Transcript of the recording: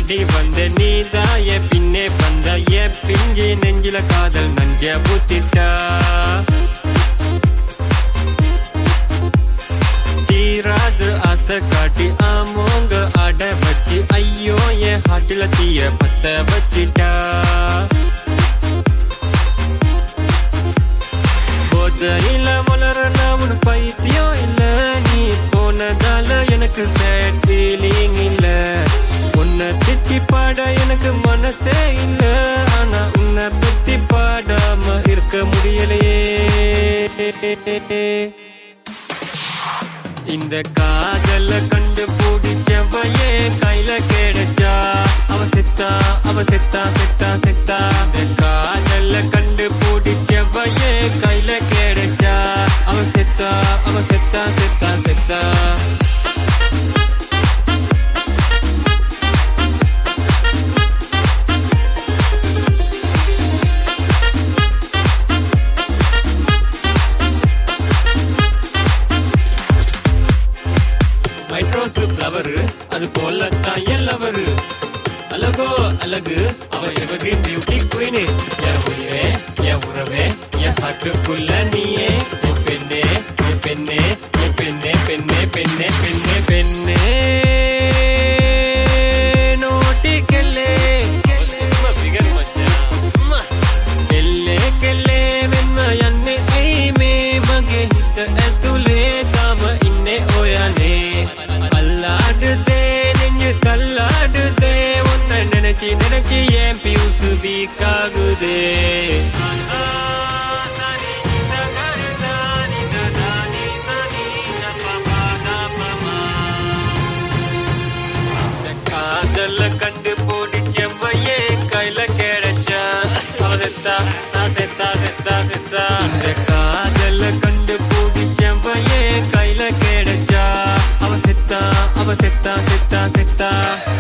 தேடி வந்த நீதான் என் பின்னே வந்த என் பிஞ்சி நெஞ்சில காதல் நஞ்ச புத்திட்டா தீராது ஆசை காட்டி ஆமோங்க அட வச்சு ஐயோ என் ஹாட்டில தீய பத்த வச்சிட்டா போதையில வளர நான் உன் பைத்தியம் இல்ல நீ போனதால எனக்கு சேட் ஃபீலிங் இல்ல உன்னை திட்டி பாட எனக்கு மனசே இல்ல ஆனா உன்னை பத்தி பாடாம இருக்க முடியலையே இந்த காதல கண்டு பிடிச்சவையே கையில கிடைச்சா அவ செத்தா அவ செத்தா செத்தா செத்தா இந்த காதல கண்டு பிடிச்சவையே கையில கிடைச்சா அவ செத்தா அவ செத்தா செத்தா செத்தா மைட்ரோஸ் ஃப்ளவர் அது போலத்தான் எல்லவரு அழகோ அழகு அவ எவர்கிரீன் பியூட்டி குயினு என் உயிரே என் உறவே என் ஹாட்டுக்குள்ள நீயே என் பெண்ணே என் பெண்ணே என் பெண்ணே பெண்ணே பெண்ணே பெண்ணே பெண்ணே நோட்டிக்கல்லே ஃபிகர் மச்சான் කෙල්ලේ කෙල්ලේ මෙන්න යන්නේ ඇයි මේ මගේ හිත ඇතුලේ තාම ඉන්නේ ඔයනේ අල්ලාඩුදේ නෙஞ்சு கல்லாடுதே உன்னை நினைச்சு நினைச்சு ஏன் பியூசு வீக்காகுதே இந்த காதல கண்டு போடிச்சவையே கையில கிடைச்சா அவ செத்தா நான் செத்தா செத்தா செத்தா இந்த காதல கண்டு போடிச்சவையே கையில கிடைச்சா அவ செத்தா அவ செத்தா செத்தா செத்தா